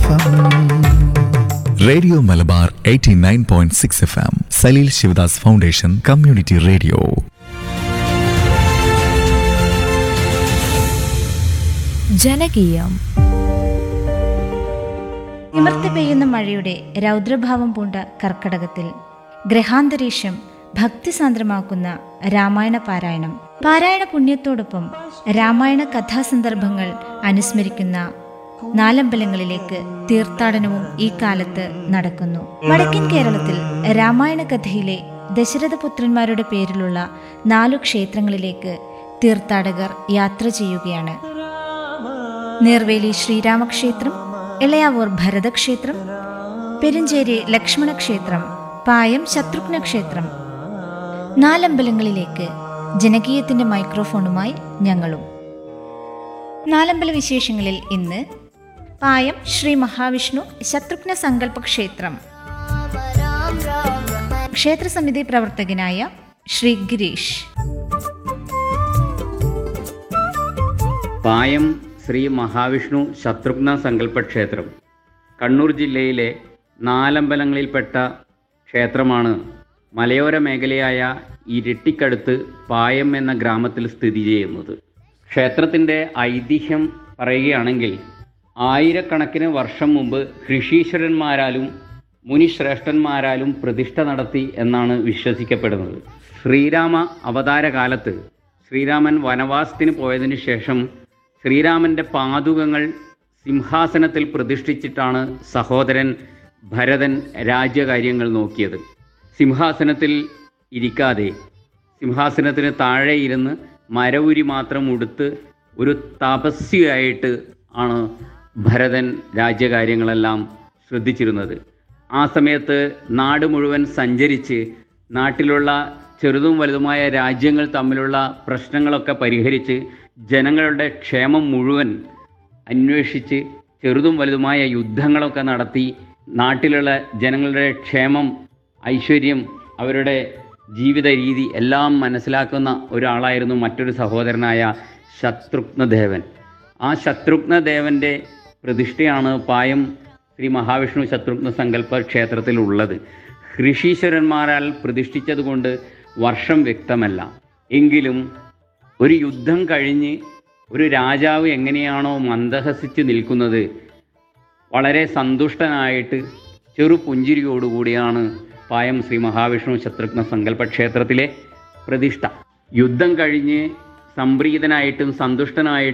F radio Malabar 89.6 point six F M Saleel Sivadas foundation community radio ജനകീയം നിമർത്തി പെയ്യുന്ന മഴയുടെ രൗദ്രഭാവം പൂണ്ട കർക്കടകത്തിൽ ഗ്രഹാന്തരീക്ഷം ഭക്തിസാന്ദ്രമാക്കുന്ന രാമായണ പാരായണം പാരായണ പുണ്യത്തോടൊപ്പം രാമായണ കഥാസന്ദർഭങ്ങൾ അനുസ്മരിക്കുന്ന നാലമ്പലങ്ങളിലേക്ക് തീർത്ഥാടനവും ഈ കാലത്ത് നടക്കുന്നു വടക്കൻ കേരളത്തിൽ രാമായണ കഥയിലെ ദശരഥപുത്രന്മാരുടെ പേരിലുള്ള നാലു ക്ഷേത്രങ്ങളിലേക്ക് തീർത്ഥാടകർ യാത്ര ചെയ്യുകയാണ് നീർവേലി ശ്രീരാമക്ഷേത്രം ഇളയാവൂർ ഭരതക്ഷേത്രം പെരിഞ്ചേരി ലക്ഷ്മണക്ഷേത്രം പായം ശത്രുഘ്ന ക്ഷേത്രം നാലമ്പലങ്ങളിലേക്ക് ജനകീയത്തിന്റെ മൈക്രോഫോണുമായി ഞങ്ങളും നാലമ്പല വിശേഷങ്ങളിൽ ഇന്ന് പായം ശ്രീ മഹാവിഷ്ണു ശത്രുഘ്ന സങ്കല്പ ക്ഷേത്രം ക്ഷേത്രസമിതി പ്രവർത്തകനായ ശ്രീ ഗിരീഷ് പായം ശ്രീ മഹാവിഷ്ണു ശത്രുഘ്ന സങ്കല്പ ക്ഷേത്രം കണ്ണൂർ ജില്ലയിലെ നാലമ്പലങ്ങളിൽപ്പെട്ട ക്ഷേത്രമാണ് മലയോര മേഖലയായ ഇരിട്ടിക്കടുത്ത് പായം എന്ന ഗ്രാമത്തിൽ സ്ഥിതി ചെയ്യുന്നത് ക്ഷേത്രത്തിൻ്റെ ഐതിഹ്യം പറയുകയാണെങ്കിൽ ആയിരക്കണക്കിന് വർഷം മുമ്പ് ഋഷീശ്വരന്മാരാലും മുനിശ്രേഷ്ഠന്മാരാലും പ്രതിഷ്ഠ നടത്തി എന്നാണ് വിശ്വസിക്കപ്പെടുന്നത് ശ്രീരാമ അവതാര കാലത്ത് ശ്രീരാമൻ വനവാസത്തിന് പോയതിനു ശേഷം ശ്രീരാമൻ്റെ പാതുകങ്ങൾ സിംഹാസനത്തിൽ പ്രതിഷ്ഠിച്ചിട്ടാണ് സഹോദരൻ ഭരതൻ രാജ്യകാര്യങ്ങൾ നോക്കിയത് സിംഹാസനത്തിൽ ഇരിക്കാതെ സിംഹാസനത്തിന് താഴെ ഇരുന്ന് മരവുരി മാത്രം ഉടുത്ത് ഒരു തപസ്വിയായിട്ട് ആണ് ഭരതൻ രാജ്യകാര്യങ്ങളെല്ലാം ശ്രദ്ധിച്ചിരുന്നത് ആ സമയത്ത് നാട് മുഴുവൻ സഞ്ചരിച്ച് നാട്ടിലുള്ള ചെറുതും വലുതുമായ രാജ്യങ്ങൾ തമ്മിലുള്ള പ്രശ്നങ്ങളൊക്കെ പരിഹരിച്ച് ജനങ്ങളുടെ ക്ഷേമം മുഴുവൻ അന്വേഷിച്ച് ചെറുതും വലുതുമായ യുദ്ധങ്ങളൊക്കെ നടത്തി നാട്ടിലുള്ള ജനങ്ങളുടെ ക്ഷേമം ഐശ്വര്യം അവരുടെ ജീവിത രീതി എല്ലാം മനസ്സിലാക്കുന്ന ഒരാളായിരുന്നു മറ്റൊരു സഹോദരനായ ശത്രുഘ്നദേവൻ ആ ശത്രുഘ്നദേവൻ്റെ പ്രതിഷ്ഠയാണ് പായം ശ്രീ മഹാവിഷ്ണു ശത്രുഘ്ന സങ്കല്പ ക്ഷേത്രത്തിലുള്ളത് ഋഷീശ്വരന്മാരാൽ പ്രതിഷ്ഠിച്ചതുകൊണ്ട് വർഷം വ്യക്തമല്ല എങ്കിലും ഒരു യുദ്ധം കഴിഞ്ഞ് ഒരു രാജാവ് എങ്ങനെയാണോ മന്ദഹസിച്ച് നിൽക്കുന്നത് വളരെ സന്തുഷ്ടനായിട്ട് ചെറു പുഞ്ചിരിയോടുകൂടിയാണ് പായം ശ്രീ മഹാവിഷ്ണു ശത്രുഘ്ന സങ്കല്പ ക്ഷേത്രത്തിലെ പ്രതിഷ്ഠ യുദ്ധം കഴിഞ്ഞ് സംപ്രീതനായിട്ടും സന്തുഷ്ടനായിട്ടും